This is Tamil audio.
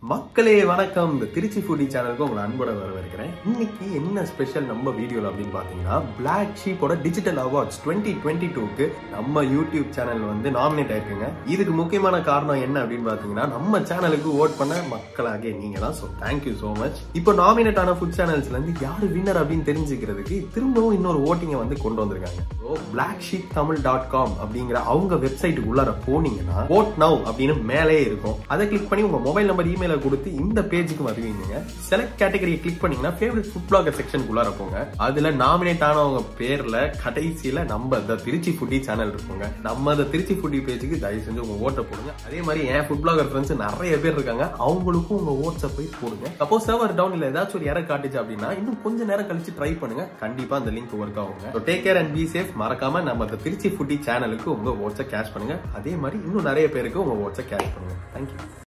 மக்களே வணக்கம் இந்த திருச்சி ஃபுடி சேனலுக்கு உங்களை அன்போட வரவேற்கிறேன் இன்னைக்கு என்ன ஸ்பெஷல் நம்ம வீடியோல அப்படின்னு பாத்தீங்கன்னா பிளாக் ஷீப்போட டிஜிட்டல் அவார்ட்ஸ் டுவெண்ட்டி டுவெண்ட்டி டூக்கு நம்ம யூடியூப் சேனல் வந்து நாமினேட் ஆயிருக்குங்க இதுக்கு முக்கியமான காரணம் என்ன அப்படின்னு பாத்தீங்கன்னா நம்ம சேனலுக்கு ஓட் பண்ண மக்களாகிய நீங்க தான் ஸோ தேங்க்யூ ஸோ மச் இப்போ நாமினேட் ஆன ஃபுட் சேனல்ஸ்ல இருந்து யாரு வின்னர் அப்படின்னு தெரிஞ்சுக்கிறதுக்கு திரும்பவும் இன்னொரு ஓட்டிங்கை வந்து கொண்டு வந்திருக்காங்க so black sheep Tamil dot com அப்படிங்கிற அவங்க வெப்சைட்டுக்கு உள்ளார போனீங்கன்னா ஓட் நவ் அப்படின்னு மேலே இருக்கும் அதை கிளிக் பண்ணி உங்க மொபைல் நம்பர் இமெயில கொடுத்து இந்த பேஜுக்கு வருவீங்க செலக்ட் கேட்டகரியை கிளிக் பண்ணீங்கன்னா ஃபேவரட் ஃபுட் பிளாகர் செக்ஷனுக்குள்ளார போங்க அதுல நாமினேட் ஆனவங்க பேர்ல கடைசியில நம்ம த திருச்சி ஃபுட்டி சேனல் இருக்குங்க நம்ம த திருச்சி ஃபுட்டி பேஜுக்கு தயவு செஞ்சு உங்க ஓட்டை போடுங்க அதே மாதிரி என் ஃபுட் பிளாகர் ஃப்ரெண்ட்ஸ் நிறைய பேர் இருக்காங்க அவங்களுக்கும் உங்க ஓட்ஸை போய் போடுங்க சப்போஸ் சர்வர் டவுன் இல்ல ஏதாச்சும் ஒரு எரர் காட்டுச்சு அப்படின்னா இன்னும் கொஞ்ச நேரம் கழிச்சு ட்ரை பண்ணுங்க கண்டிப்பா அந்த லிங்க் ஒர்க் ஆகுங்க take care and be safe மறக்காம நம்ம the திருச்சி ஃபுட்டி சேனலுக்கு உங்க ஓட்ஸை கேஷ் பண்ணுங்க அதே மாதிரி இன்னும் நிறைய பேருக்கு உங்க ஓட்ஸை கேஷ் பண்ணுங்க தேங்க்யூ